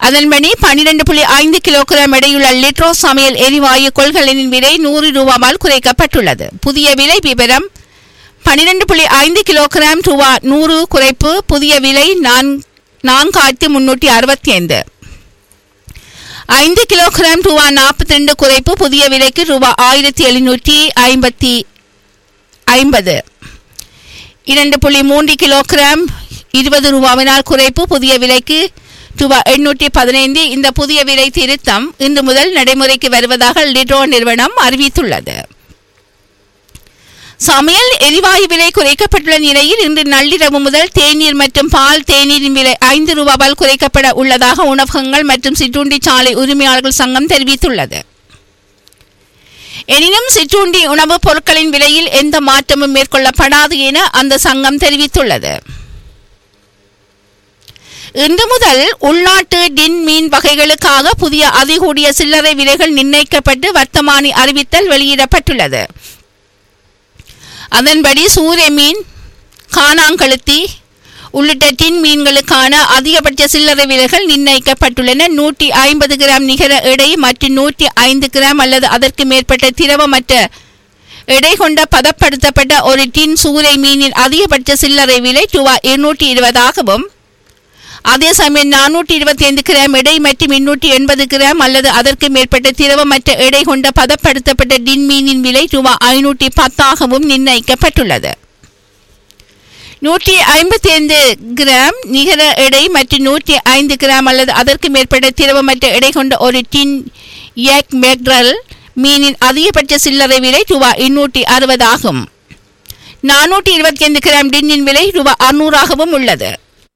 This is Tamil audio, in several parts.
அதன்படி பன்னிரண்டு புள்ளி ஐந்து கிலோகிராம் எடையுள்ள லிட்ரோ சமையல் எரிவாயு கொள்கலனின் விலை நூறு ரூபாவால் குறைக்கப்பட்டுள்ளது புதிய விலை விவரம் பன்னிரண்டு புள்ளி ஐந்து கிலோகிராம் ரூபா நூறு குறைப்பு புதிய விலை நான்- நான்காயிரத்தி முன்னூற்றி அறுபத்தி ஐந்து ஐந்து கிலோகிராம் ரூபா நாற்பத்தி ரெண்டு குறைப்பு புதிய விலைக்கு ரூபா ஆயிரத்தி எழுநூற்றி ஐம்பத்தி ஐம்பது இரண்டு புள்ளி மூன்று கிலோகிராம் இருபது ரூபாவினால் குறைப்பு புதிய விலைக்கு ரூபாய் எண்ணூற்றி பதினைந்து இந்த புதிய விலை திருத்தம் இன்று முதல் நடைமுறைக்கு வருவதாக லிட்ரோ நிறுவனம் அறிவித்துள்ளது சமையல் எரிவாயு விலை குறைக்கப்பட்டுள்ள நிலையில் இன்று நள்ளிரவு முதல் தேநீர் மற்றும் பால் தேநீரின் விலை ஐந்து ரூபாவால் குறைக்கப்பட உள்ளதாக உணவகங்கள் மற்றும் சிற்றுண்டி சாலை உரிமையாளர்கள் சங்கம் தெரிவித்துள்ளது எனினும் சிற்றுண்டி உணவுப் பொருட்களின் விலையில் எந்த மாற்றமும் மேற்கொள்ளப்படாது என அந்த சங்கம் தெரிவித்துள்ளது இன்று முதல் உள்நாட்டு டின் மீன் வகைகளுக்காக புதிய அதிகூடிய சில்லறை விலைகள் நிர்ணயிக்கப்பட்டு வர்த்தமானி அறிவித்தல் வெளியிடப்பட்டுள்ளது அதன்படி சூறை மீன் காணாங்கழுத்தி உள்ளிட்ட டின் மீன்களுக்கான அதிகபட்ச சில்லறை விலைகள் நிர்ணயிக்கப்பட்டுள்ளன நூற்றி ஐம்பது கிராம் நிகர எடை மற்றும் நூற்றி ஐந்து கிராம் அல்லது அதற்கு மேற்பட்ட திரவமற்ற எடை கொண்ட பதப்படுத்தப்பட்ட ஒரு டின் சூறை மீனின் அதிகபட்ச சில்லறை விலை ரூபாய் இருநூற்றி இருபதாகவும் அதே சமயம் நானூற்றி இருபத்தி ஐந்து கிராம் எடை மற்றும் எண்ணூற்றி எண்பது கிராம் அல்லது அதற்கு மேற்பட்ட திரவமற்ற எடை கொண்ட பதப்படுத்தப்பட்ட டின் மீனின் விலை ரூபாய் ஐநூற்றி பத்தாகவும் நிர்ணயிக்கப்பட்டுள்ளது நூற்றி ஐம்பத்தி ஐந்து கிராம் நிகர எடை மற்றும் நூற்றி ஐந்து கிராம் அல்லது அதற்கு மேற்பட்ட திரவமற்ற எடை கொண்ட ஒரு டின் எக் மெக்ரல் மீனின் அதிகபட்ச சில்லறை விலை ரூபாய் எண்ணூற்றி அறுபது ஆகும் நானூற்றி இருபத்தி ஐந்து கிராம் டின்னின் விலை ரூபாய் அறுநூறாகவும் உள்ளது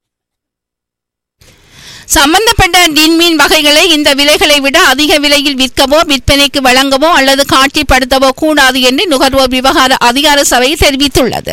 சம்பந்தப்பட்ட டின்மீன் வகைகளை இந்த விலைகளை விட அதிக விலையில் விற்கவோ விற்பனைக்கு வழங்கவோ அல்லது காட்சிப்படுத்தவோ கூடாது என்று நுகர்வோர் விவகார அதிகார சபை தெரிவித்துள்ளது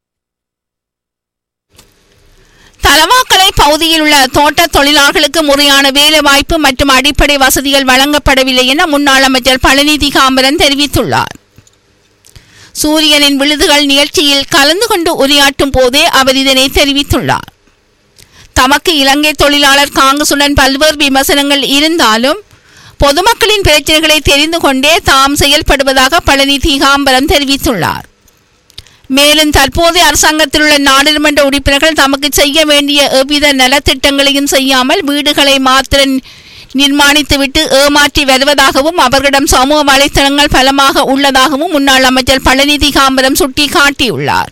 தலவாக்கலை பகுதியில் உள்ள தோட்ட தொழிலாளர்களுக்கு முறையான வேலை வாய்ப்பு மற்றும் அடிப்படை வசதிகள் வழங்கப்படவில்லை என முன்னாள் அமைச்சர் பழனி திகாம்பரன் தெரிவித்துள்ளார் சூரியனின் விழுதுகள் நிகழ்ச்சியில் கலந்து கொண்டு உரையாற்றும் போதே அவர் இதனை தெரிவித்துள்ளார் தமக்கு இலங்கை தொழிலாளர் காங்கிரசுடன் பல்வேறு விமர்சனங்கள் இருந்தாலும் பொதுமக்களின் பிரச்சனைகளை தெரிந்து கொண்டே தாம் செயல்படுவதாக பழனி திகாம்பரம் தெரிவித்துள்ளார் மேலும் தற்போதைய அரசாங்கத்தில் உள்ள நாடாளுமன்ற உறுப்பினர்கள் தமக்கு செய்ய வேண்டிய எவ்வித நலத்திட்டங்களையும் செய்யாமல் வீடுகளை மாத்திரம் நிர்மாணித்துவிட்டு ஏமாற்றி வருவதாகவும் அவர்களிடம் சமூக வலைத்தளங்கள் பலமாக உள்ளதாகவும் முன்னாள் அமைச்சர் பழனி திகாம்பரம் சுட்டிக்காட்டியுள்ளார்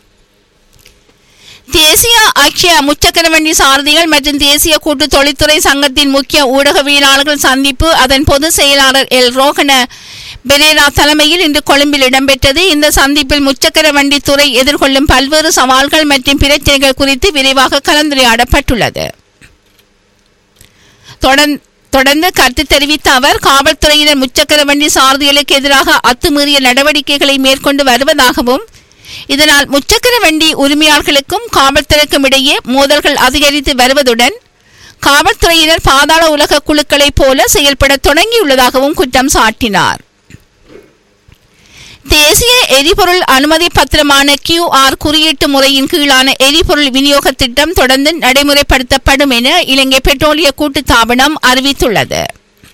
தேசிய ஐக்கிய முச்சக்கர வண்டி சாரதிகள் மற்றும் தேசிய கூட்டு தொழில்துறை சங்கத்தின் முக்கிய ஊடகவியலாளர்கள் சந்திப்பு அதன் பொதுச் செயலாளர் எல் ரோஹன பெரேரா தலைமையில் இன்று கொழும்பில் இடம்பெற்றது இந்த சந்திப்பில் முச்சக்கர வண்டி துறை எதிர்கொள்ளும் பல்வேறு சவால்கள் மற்றும் பிரச்சனைகள் குறித்து விரிவாக கலந்துரையாடப்பட்டுள்ளது தொடர்ந்து தொடர்ந்து கருத்து தெரிவித்த அவர் காவல்துறையினர் முச்சக்கர வண்டி சாரதிகளுக்கு எதிராக அத்துமீறிய நடவடிக்கைகளை மேற்கொண்டு வருவதாகவும் இதனால் முச்சக்கர வண்டி உரிமையாளர்களுக்கும் காவல்துறைக்கும் இடையே மோதல்கள் அதிகரித்து வருவதுடன் காவல்துறையினர் பாதாள உலக குழுக்களைப் போல செயல்பட தொடங்கியுள்ளதாகவும் குற்றம் சாட்டினார் தேசிய எரிபொருள் அனுமதி பத்திரமான கியூஆர் குறியீட்டு முறையின் கீழான எரிபொருள் விநியோக திட்டம் தொடர்ந்து நடைமுறைப்படுத்தப்படும் என இலங்கை பெட்ரோலிய கூட்டுத்தாபனம் அறிவித்துள்ளது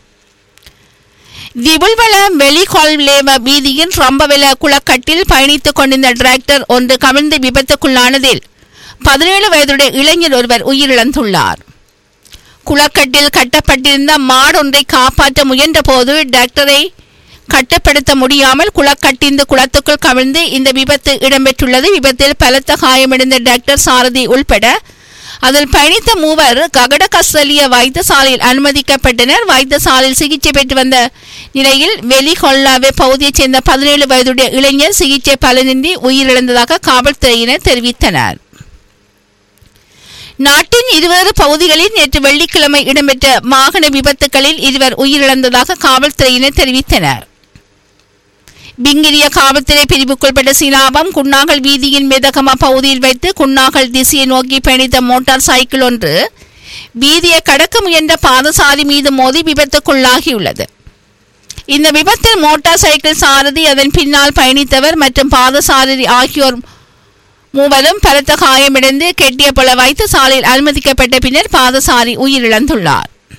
திபுல்வள வெளிகொள்லேவ வீதியின் ரம்பவெல குளக்கட்டில் பயணித்துக் கொண்டிருந்த டிராக்டர் ஒன்று கவிழ்ந்து விபத்துக்குள்ளானதில் பதினேழு வயதுடைய இளைஞர் ஒருவர் உயிரிழந்துள்ளார் குளக்கட்டில் கட்டப்பட்டிருந்த மாடொன்றை காப்பாற்ற முயன்றபோது டிராக்டரை கட்டுப்படுத்த முடியாமல் குளக்கட்டிந்து குளத்துக்குள் கவிழ்ந்து இந்த விபத்து இடம்பெற்றுள்ளது விபத்தில் பலத்த காயமடைந்த டாக்டர் சாரதி உள்பட அதில் பயணித்த மூவர் ககடகஸ்தலிய வைத்தியசாலையில் அனுமதிக்கப்பட்டனர் வைத்தியசாலையில் சிகிச்சை பெற்று வந்த நிலையில் வெளிகொல்லாவே பகுதியைச் சேர்ந்த பதினேழு வயதுடைய இளைஞர் சிகிச்சை பலனின்றி உயிரிழந்ததாக காவல்துறையினர் தெரிவித்தனர் நாட்டின் இருவேறு பகுதிகளில் நேற்று வெள்ளிக்கிழமை இடம்பெற்ற வாகன விபத்துகளில் இருவர் உயிரிழந்ததாக காவல்துறையினர் தெரிவித்தனர் பிங்கிரிய காவல்துறை பிரிவுக்குட்பட்ட சிலாபம் குன்னாகல் வீதியின் மேதகமா பகுதியில் வைத்து குன்னாகல் திசையை நோக்கி பயணித்த மோட்டார் சைக்கிள் ஒன்று வீதியை கடக்க முயன்ற பாதசாரி மீது மோதி விபத்துக்குள்ளாகியுள்ளது இந்த விபத்தில் மோட்டார் சைக்கிள் சாரதி அதன் பின்னால் பயணித்தவர் மற்றும் பாதசாரி ஆகியோர் மூவரும் பலத்த காயமடைந்து கெட்டிய பல வைத்தியசாலையில் அனுமதிக்கப்பட்ட பின்னர் பாதசாரி உயிரிழந்துள்ளார்